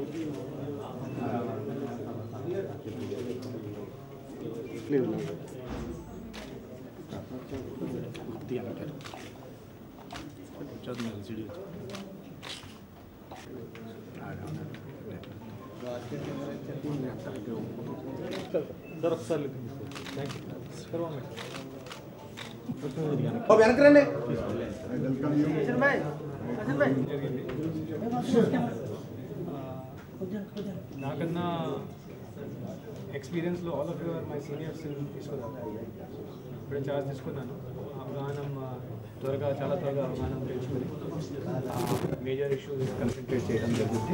sir ఒకసారి thank you sir one బాబు వెనక్కి రండి నాకన్నా ఎక్స్పీరియన్స్లో all of your my seniors తీసుకున్నాను ఇప్పుడే చార్జ్ తీసుకున్నాను అవగాహన ఆ, త్వరగా చాలా త్వరగా అవగాహన తెచ్చుకొని మేజర్ ఇష్యూస్ కాన్సన్ట్రేట్ చేయడం జరుగుతుంది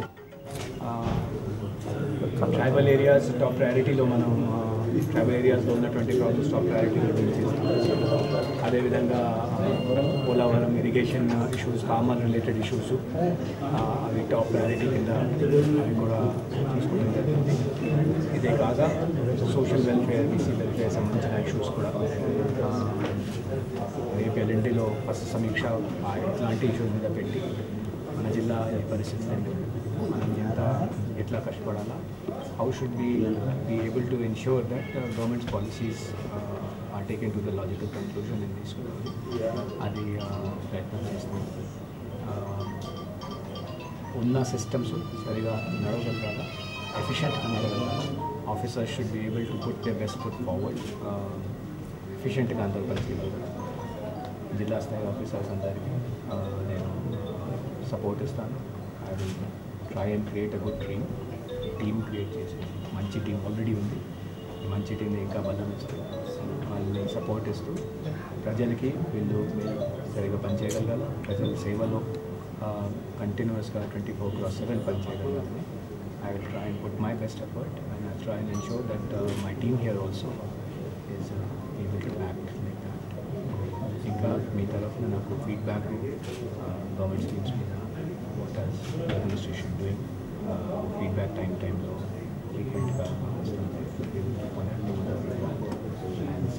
ట్రైబల్ ఏరియాస్ టాప్ ప్రయారిటీలో మనం ట్రైబల్ ఏరియాస్లో ఉన్నటువంటి ప్రాబ్లమ్స్ టాప్ ప్రయారిటీలో డీల్ చేస్తాం అదేవిధంగా ఆ, Polavaram irrigation issues farmer related issues అవి టాప్ ప్రయారిటీ కింద అవి కూడా తీసుకోవడం జరిగింది ఇదే కాగా సోషల్ వెల్ఫేర్ బీసీ వెల్ఫేర్ సంబంధించిన ఇష్యూస్ కూడా ఆ, రేపు ఎల్ఎన్టీలో ఫస్ట్ సమీక్ష ఆ ఇట్లాంటి ఇష్యూస్ మీద పెట్టి మన జిల్లా ఈ పరిస్థితులను మనం ఎంత ఎట్లా కష్టపడాలా how should be be able to ensure that governments policies are taken to the logical conclusion in this అది uh, ప్రయత్నం చేస్తాం Uh, ఉన్న సిస్టమ్స్ సరిగా నడవగలగాల ఎఫిషియెంట్గా నడవగలగాల officers should be able to put the best foot forward ఎఫిషియెంట్గా అందరూ పనిచేయగలగాలి జిల్లా స్థాయి ఆఫీసర్స్ అందరికీ ఆ, నేను సపోర్ట్ ఇస్తాను I will try and create a good team team create చేసి మంచి టీం ఆల్రెడీ ఉంది ఈ మంచి టీంని ఇంకా బలం ఇస్తూ వాళ్ళని సపోర్ట్ ఇస్తూ ప్రజలకి వీళ్ళు మీరు సరిగా పనిచేయగలగాల ప్రజల సేవలో కంటిన్యూస్గా ట్వంటీ ఫోర్ క్రాస్ సెవెన్ పనిచేయగలగాలని I will try and put my best effort and I try and ensure that my team here also is able to act like that ఇంకా మీ తరఫున నాకు ఫీడ్బ్యాక్ గవర్నమెంట్ స్కీమ్స్ మీద what are administration doing feedback time టైంలో ఫ్రీక్వెంట్గా వస్తుంది